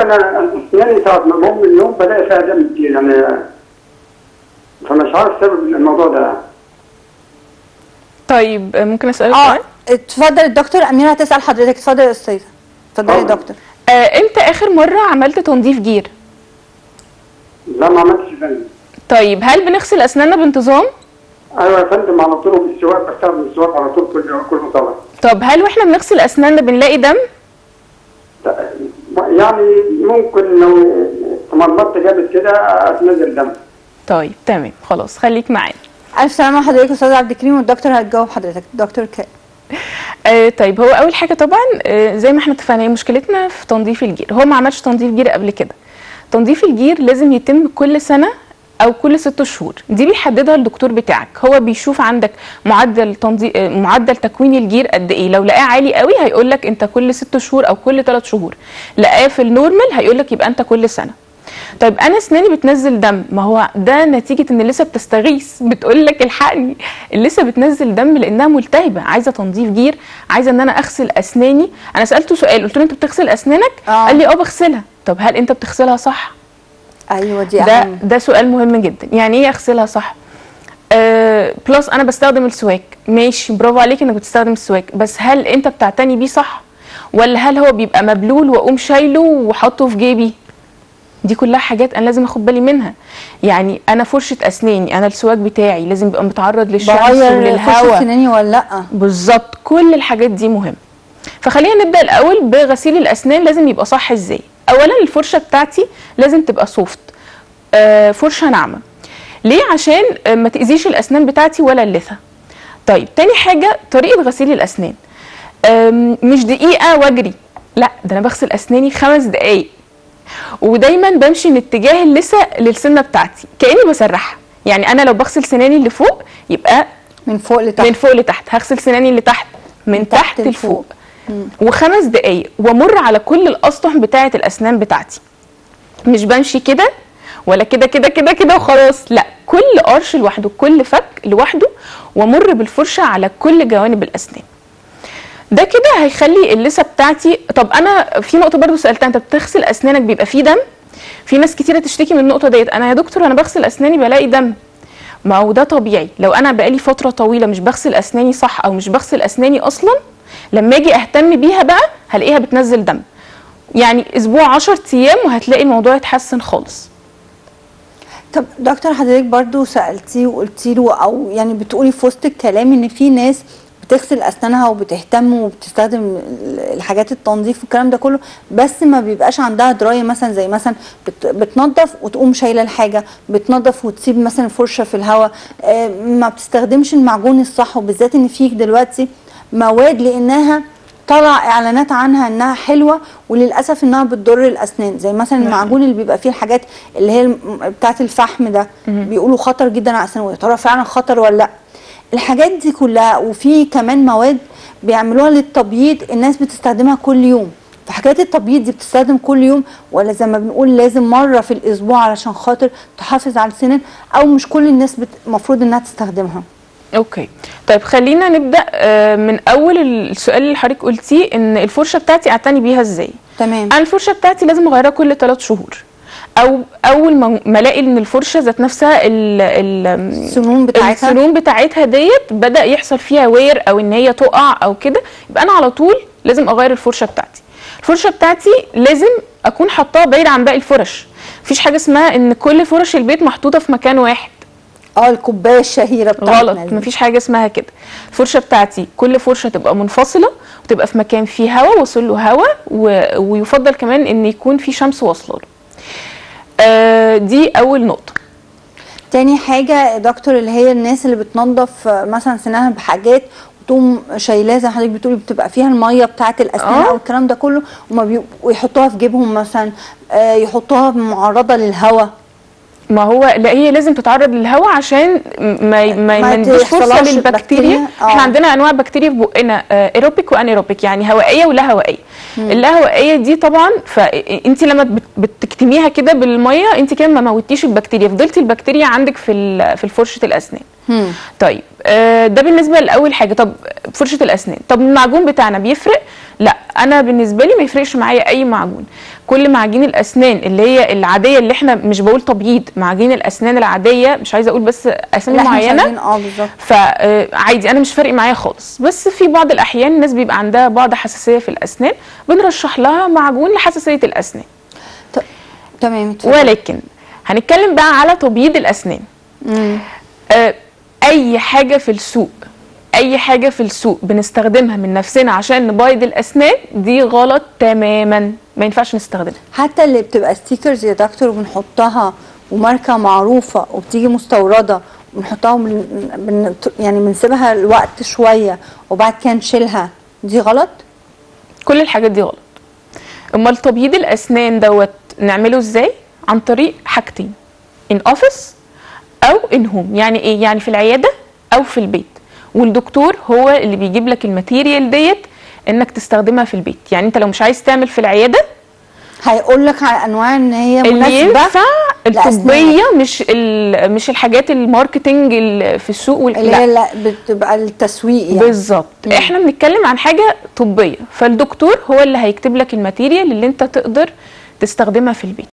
انا اسناني ساعه ما بقوم من النوم بلاقي فيها دم كتير يعني فمش عارف سبب الموضوع ده طيب آه، ممكن اسالك اه سؤال اتفضل الدكتور اميره هتسال حضرتك اتفضل يا استاذه اتفضلي يا اتفضل. دكتور آه، امتى اخر مره عملت تنظيف جير لا ما عملتش فندم طيب هل بنغسل اسناننا بانتظام ايوه يا فندم على طول بالسواق بستخدم السواق على طول كل كل طبعا طب هل واحنا بنغسل اسناننا بنلاقي دم يعني ممكن لو تمرمطت جامد كده اتنزل دم طيب تمام خلاص خليك معانا الف سلامه لحضرتك يا استاذ عبد الكريم والدكتور هتجاوب حضرتك دكتور ك... آه طيب هو اول حاجه طبعا آه زي ما احنا اتفقنا هي مشكلتنا في تنظيف الجير هو ما عملش تنظيف جير قبل كده تنظيف الجير لازم يتم كل سنه او كل ست شهور دي بيحددها الدكتور بتاعك هو بيشوف عندك معدل تنظيف معدل تكوين الجير قد ايه لو لقاه عالي قوي هيقول لك انت كل ست شهور او كل ثلاث شهور لقاه في النورمال هيقول لك يبقى انت كل سنه طيب انا اسناني بتنزل دم ما هو ده نتيجه ان لسه بتستغيث بتقول لك الحقني لسه بتنزل دم لانها ملتهبه عايزه تنظيف جير عايزه ان انا اغسل اسناني انا سالته سؤال قلت له انت بتغسل اسنانك آه. قال لي اه بغسلها طب هل انت بتغسلها صح ايوه دي ده اهم ده سؤال مهم جدا يعني ايه اغسلها صح آه بلس انا بستخدم السواك ماشي برافو عليك انك بتستخدم السواك بس هل انت بتعتني بيه صح ولا هل هو بيبقى مبلول واقوم شايله وحاطه في جيبي دي كلها حاجات انا لازم اخد بالي منها يعني انا فرشه اسناني انا السواك بتاعي لازم يبقى متعرض للشمس بغير فرشه وللهواء سناني ولا لا بالظبط كل الحاجات دي مهمه فخلينا نبدا الاول بغسيل الاسنان لازم يبقى صح ازاي اولا الفرشه بتاعتي لازم تبقى سوفت آه فرشه ناعمه ليه عشان آه، ما تاذيش الاسنان بتاعتي ولا اللثه طيب تاني حاجه طريقه غسيل الاسنان آم، مش دقيقه واجري لا ده انا بغسل اسناني خمس دقايق ودايما بمشي من اتجاه اللثه للسنه بتاعتي كاني بسرحها يعني انا لو بغسل سناني اللي فوق يبقى من فوق لتحت من فوق لتحت هغسل سناني اللي تحت من, من تحت, تحت لفوق لفوق. وخمس دقايق وامر على كل الاسطح بتاعه الاسنان بتاعتي مش بمشي كده ولا كده كده كده كده وخلاص لا كل قرش لوحده كل فك لوحده وامر بالفرشه على كل جوانب الاسنان ده كده هيخلي اللثه بتاعتي طب انا في نقطه برضو سالتها انت بتغسل اسنانك بيبقى فيه دم في ناس كتيره تشتكي من النقطه ديت انا يا دكتور انا بغسل اسناني بلاقي دم ما هو ده طبيعي لو انا بقالي فتره طويله مش بغسل اسناني صح او مش بغسل اسناني اصلا لما اجي اهتم بيها بقى هلاقيها بتنزل دم يعني اسبوع 10 ايام وهتلاقي الموضوع يتحسن خالص طب دكتور حضرتك برضو سالتيه وقلتي له او يعني بتقولي في وسط الكلام ان في ناس بتغسل اسنانها وبتهتم وبتستخدم الحاجات التنظيف والكلام ده كله بس ما بيبقاش عندها درايه مثلا زي مثلا بت بتنظف وتقوم شايله الحاجه بتنظف وتسيب مثلا الفرشه في الهواء آه، ما بتستخدمش المعجون الصح وبالذات ان في دلوقتي مواد لانها طلع اعلانات عنها انها حلوه وللاسف انها بتضر الاسنان زي مثلا المعجون اللي بيبقى فيه الحاجات اللي هي الم- بتاعه الفحم ده بيقولوا خطر جدا على الاسنان ويا ترى فعلا خطر ولا لا الحاجات دي كلها وفي كمان مواد بيعملوها للتبييض الناس بتستخدمها كل يوم فحاجات التبييض دي بتستخدم كل يوم ولا زي ما بنقول لازم مره في الاسبوع علشان خاطر تحافظ على السنان او مش كل الناس بت- المفروض انها تستخدمها اوكي طيب خلينا نبدا آه، من اول السؤال اللي حضرتك قلتيه ان الفرشه بتاعتي اعتني بيها ازاي تمام انا الفرشه بتاعتي لازم اغيرها كل 3 شهور او اول ما ما الاقي ان الفرشه ذات نفسها ال ال السنون بتاعتها السنون بتاعتها ديت بدا يحصل فيها وير او ان هي تقع او كده يبقى انا على طول لازم اغير الفرشه بتاعتي الفرشه بتاعتي لازم اكون حطاها بعيد عن باقي الفرش مفيش حاجه اسمها ان كل فرش البيت محطوطه في مكان واحد اه الكوبايه الشهيره بتاعتنا غلط دي. مفيش حاجه اسمها كده الفرشه بتاعتي كل فرشه تبقى منفصله وتبقى في مكان فيه هواء واصل له هواء و... ويفضل كمان ان يكون في شمس واصله له آه دي اول نقطه تاني حاجة يا دكتور اللي هي الناس اللي بتنظف آه، مثلا سنانها بحاجات وتقوم شايلاه زي ما حضرتك بتقولي بتبقى فيها المية بتاعة الأسنان آه. أو الكلام ده كله وما بي... ويحطوها في جيبهم مثلا آه، يحطوها معرضة للهواء ما هو لا هي لازم تتعرض للهواء عشان ما ي- ما ما يديش فرصه تحصلهاش للبكتيريا بكتيريا. آه. احنا عندنا انواع بكتيريا في بقنا ايروبيك وانيروبيك يعني هوائيه ولا هوائيه اللا هوائيه دي طبعا فانت لما بت- بتكتميها كده بالميه انت كده ما موتيش البكتيريا فضلتي البكتيريا عندك في ال- في فرشه الاسنان هم. طيب آه، ده بالنسبه لاول حاجه طب فرشه الاسنان طب المعجون بتاعنا بيفرق لا انا بالنسبه لي ما يفرقش معايا اي معجون كل معاجين الاسنان اللي هي العاديه اللي احنا مش بقول تبييض معاجين الاسنان العاديه مش عايزه اقول بس اسامي لا، إحنا مش معينه عايزين- اه بالظبط فعادي انا مش فارق معايا خالص بس في بعض الاحيان الناس بيبقى عندها بعض حساسيه في الاسنان بنرشح لها معجون لحساسيه الاسنان ط- تمام اتفضل. ولكن هنتكلم بقى على تبييض الاسنان مم. آه، اي حاجه في السوق اي حاجه في السوق بنستخدمها من نفسنا عشان نبيض الاسنان دي غلط تماما ما ينفعش نستخدمها حتى اللي بتبقى ستيكرز يا دكتور وبنحطها وماركه معروفه وبتيجي مستورده وبنحطها وبن بن يعني بنسيبها الوقت شويه وبعد كده نشيلها دي غلط كل الحاجات دي غلط امال تبييض الاسنان دوت نعمله ازاي عن طريق حاجتين ان اوفيس او ان هوم يعني ايه يعني في العياده او في البيت والدكتور هو اللي بيجيب لك الماتيريال ديت انك تستخدمها في البيت يعني انت لو مش عايز تعمل في العياده هيقول لك على انواع ان هي اللي مناسبه ينفع لأسنان. الطبيه مش ال- مش الحاجات الماركتنج اللي في السوق وال... اللي لا. هي لا بتبقى التسويق يعني بالظبط احنا بنتكلم عن حاجه طبيه فالدكتور هو اللي هيكتب لك الماتيريال اللي انت تقدر تستخدمها في البيت